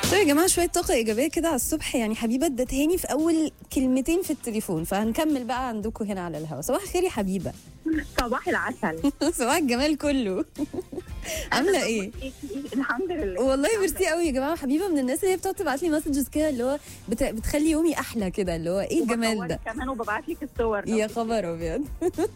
طيب يا جماعه شويه طاقه ايجابيه كده على الصبح يعني حبيبه ادتهاني في اول كلمتين في التليفون فهنكمل بقى عندكم هنا على الهوا صباح الخير يا حبيبه صباح العسل صباح الجمال كله عامله ايه الحمد لله والله ميرسي قوي يا جماعه حبيبه من الناس اللي هي بتقعد تبعت لي مسجز كده اللي هو بت... بتخلي يومي احلى كده اللي هو ايه الجمال وبصورك ده كمان وببعت لك الصور يا خبر ابيض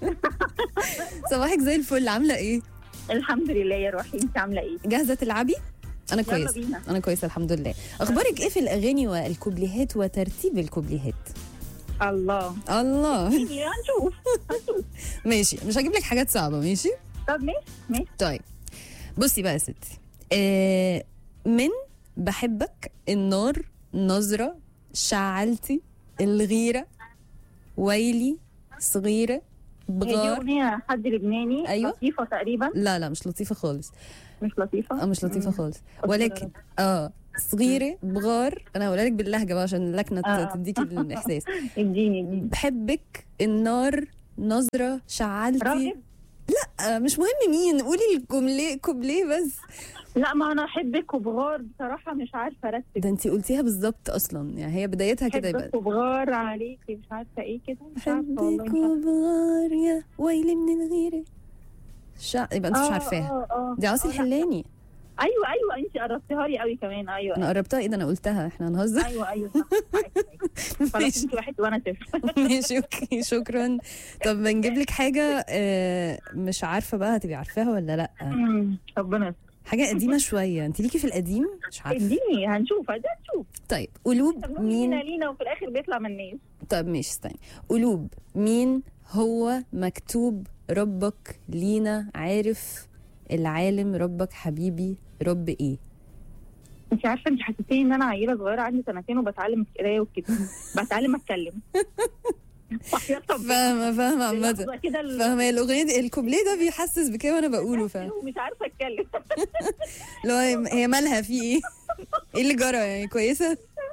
صباحك زي الفل عامله ايه الحمد لله يا روحي انت عامله ايه جاهزه تلعبي انا يلا كويس بينا. انا كويسه الحمد لله اخبارك ايه في الاغاني والكوبليهات وترتيب الكوبليهات الله الله يعني هنشوف هنشوف ماشي مش هجيب لك حاجات صعبه ماشي طب ماشي ماشي طيب بصي بقى يا ستي آه من بحبك النار نظرة شعلتي الغيرة ويلي صغيرة هي دي بغار اغنيه حد لبناني أيوة. لطيفه تقريبا لا لا مش لطيفة خالص مش لطيفه اه مش لطيفة مم. خالص قلت ولكن اه صغيرة بغار انا هقولها لك باللهجة بقى عشان اللكنة آه. تديكي الاحساس اديني اديني بحبك النار نظرة شعلتي راغب آه مش مهم مين قولي الجملة كوبليه بس لا ما انا احبك وبغار بصراحه مش عارفه ارتب ده انت قلتيها بالظبط اصلا يعني هي بدايتها كده يبقى احبك وبغار عليكي مش عارفه ايه كده مش عارفه والله حبك مش عارفة. وبغار يا ويلي من الغيرة شع... يبقى انت مش آه، عارفاها آه، آه. دي عاصي آه، لا. الحلاني ايوه ايوه انت قربتيها لي قوي كمان ايوه انا قربتها ايه ده انا قلتها احنا هنهزر ايوه ايوه صح. خلاص ماشي انت واحد وانا صفر ماشي اوكي شكرا طب بنجيب لك حاجة آه، مش عارفة بقى هتبقي عارفاها ولا لا أمم، ربنا يستر. حاجة قديمة شوية انت ليكي في القديم مش عارفة اديني هنشوف ده هنشوف طيب قلوب لينا مين لينا وفي الاخر بيطلع من الناس طب ماشي استني قلوب مين هو مكتوب ربك لينا عارف العالم ربك حبيبي رب ايه انت عارفه انت حسيتيني ان انا عيله صغيره عندي سنتين وبتعلم القرايه والكتاب بتعلم اتكلم وحياة ربنا. فاهمه فاهمه عامه اللحظة كده ال- فاهمه الاغنيه دي الكوبليه ده بيحسس بكده وانا بقوله فاهم ومش عارفه اتكلم اللي هو هي مالها في ايه ايه اللي جرى يعني كويسه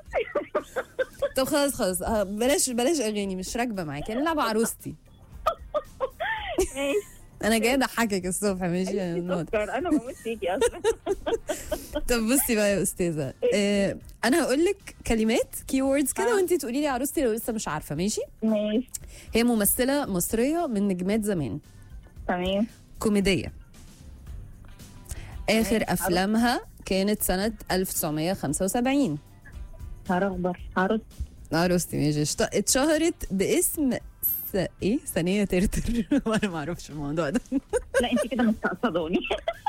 طب خلاص خلاص آه، بلاش بلاش اغاني مش راكبه معاكي انا نلعب عروستي ماشي انا جايه اضحكك الصبح ماشي يا نوت. سكر انا بموت فيكي اصلا طب بصي بقى يا استاذه آه انا هقول لك كلمات كي ووردز كده آه. وانت تقولي لي عروستي لو لسه مش عارفه ماشي ماشي هي ممثله مصريه من نجمات زمان تمام كوميديه اخر تمام. افلامها كانت سنه 1975 هرغبر هرد عروستي ماشي اشت- اتشهرت باسم س... ايه ثانيه ترتر وانا ما اعرفش الموضوع ده لا انت كده مستقصداني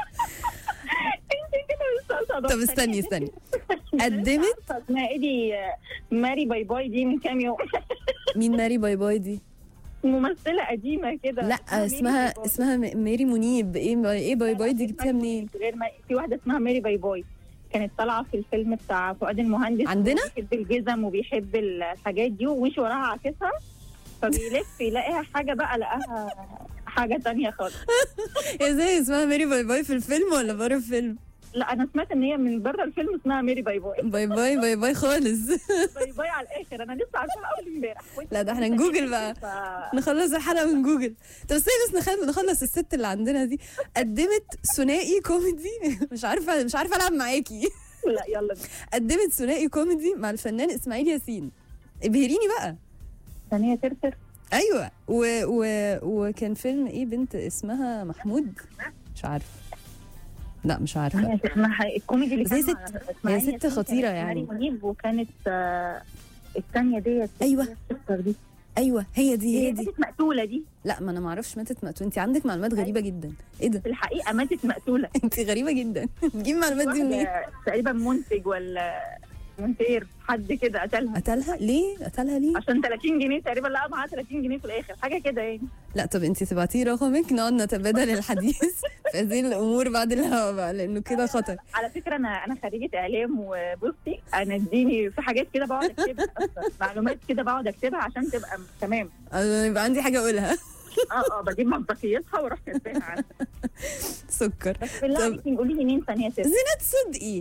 انت كده مستقصداني طب استني استني قدمت عارفة اسمها ايه دي ماري باي باي دي من كام يوم مين ماري باي باي دي ممثله قديمه كده لا ماري اسمها باي باي. اسمها م- ماري منيب ايه باي ايه باي باي دي جبتيها منين غير ما في واحده اسمها ماري باي باي كانت طالعه في الفيلم بتاع فؤاد المهندس عندنا؟ بيحب الجزم وبيحب الحاجات دي ومشي وراها عاكسها فبيلف يلاقيها حاجه بقى لقاها حاجه تانية خالص ازاي اسمها ماري باي باي في الفيلم ولا بره الفيلم لا انا سمعت ان هي من بره الفيلم اسمها ماري باي باي باي باي باي باي خالص باي باي على الاخر انا لسه عارفاها اول امبارح لا ده احنا نجوجل بقى ف- نخلص الحلقه من جوجل طب استني بس نخل... نخلص الست اللي عندنا دي قدمت ثنائي كوميدي مش عارفه مش عارفه العب معاكي لا يلا بينا. قدمت ثنائي كوميدي مع الفنان اسماعيل ياسين ابهريني بقى ثانيه ترتر ايوه و... و... وكان فيلم ايه بنت اسمها محمود مش عارفه لا مش عارفه ثانية اسمها الكوميدي اللي بس هي كان ست- مع هي إسماعيل ست ياسين خطيرة كانت يعني. ماري منيب وكانت آه، الثانيه ديت أيوة. الستر دي ايوه هي دي هي هي دي ماتت مقتوله دي لا ما انا ما اعرفش ماتت مقتول انت عندك معلومات غريبه جدا ايه ده في الحقيقه ماتت مقتوله انت غريبه جدا تجيب المعلومات دي منين واحدة تقريبا منتج ولا مونتير حد كده قتلها قتلها ليه قتلها ليه عشان 30 جنيه تقريبا لقى معاها 30 جنيه في الاخر حاجه كده يعني لا طب انت تبعتي رقمك نقعد نتبادل الحديث في هذه الامور بعد الهوا بقى لانه كده خطر على فكره انا انا خريجه اعلام وبصي انا اديني في حاجات كده بقعد اكتبها أصلاً. معلومات كده بقعد اكتبها عشان تبقى تمام أنا يبقى عندي حاجه اقولها اه اه بجيب مصداقيتها واروح كاتباها عنها سكر بس بالله طب- عليكي قولي لي مين ثانيه ترتر زينات صدقي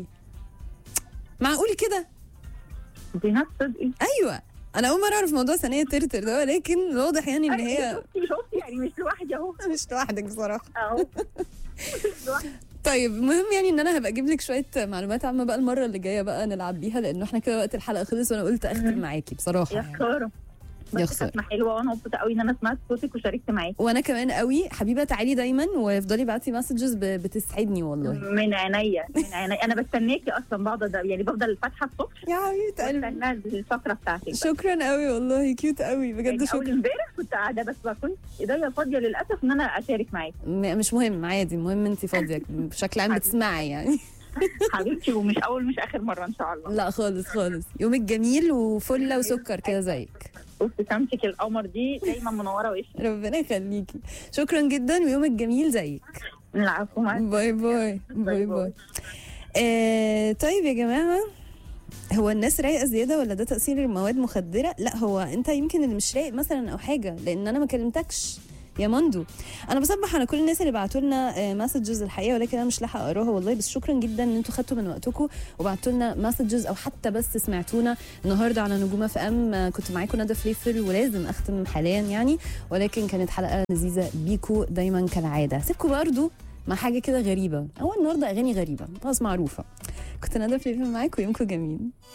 معقول كده زينات صدقي ايوه انا اول مره اعرف موضوع ثانيه ترتر ده ولكن واضح يعني ان هي شفتي شفتي يعني مش لوحدي اهو مش لوحدك بصراحه اهو مش لوحدي طيب المهم يعني ان انا هبقى اجيب لك شويه معلومات عامه بقى المره اللي جايه بقى نلعب بيها لانه احنا كده وقت الحلقه خلص وانا قلت اختم معاكي بصراحه يا يعني. خساره يا بس خسارة. كانت حلوه وانا مبسوطه قوي ان انا سمعت صوتك وشاركت معاكي وانا كمان قوي حبيبه تعالي دايما وافضلي ابعتي مسجز بتسعدني والله من عينيا من عينيا انا بستناكي اصلا بقعد أد- يعني بفضل فاتحه الصبح يا حبيبه قلبي واستنى الفقره بتاعتك بقى. شكرا قوي والله كيوت قوي بجد يعني اول شكرا امبارح كنت قاعده بس ما كنت ايديا فاضيه للاسف ان انا اشارك معاكي م- مش مهم عادي المهم انت فاضيه بشكل عام بتسمعي يعني حبيبتي ومش اول مش اخر مره ان شاء الله لا خالص خالص يومك جميل وفله وسكر كده زيك وابتسامتك القمر دي دايما منوره وشي ربنا يخليكي شكرا جدا ويومك جميل زيك العفو معاك باي باي باي باي آه طيب يا جماعه هو الناس رايقه زياده ولا ده تاثير المواد مخدره لا هو انت يمكن اللي مش رايق مثلا او حاجه لان انا ما كلمتكش يا مندو انا بصبح على كل الناس اللي بعتوا لنا مسجز الحقيقه ولكن انا مش لاحقه اقراها والله بس شكرا جدا ان انتوا خدتوا من وقتكم وبعتوا لنا مسجز او حتى بس سمعتونا النهارده على نجوم في ام كنت معاكم ندى فليفل ولازم اختم حاليا يعني ولكن كانت حلقه لذيذه بيكو دايما كالعاده سيبكم برضو مع حاجه كده غريبه هو النهارده اغاني غريبه خلاص معروفه كنت ندى فليفل معاكم يومكم جميل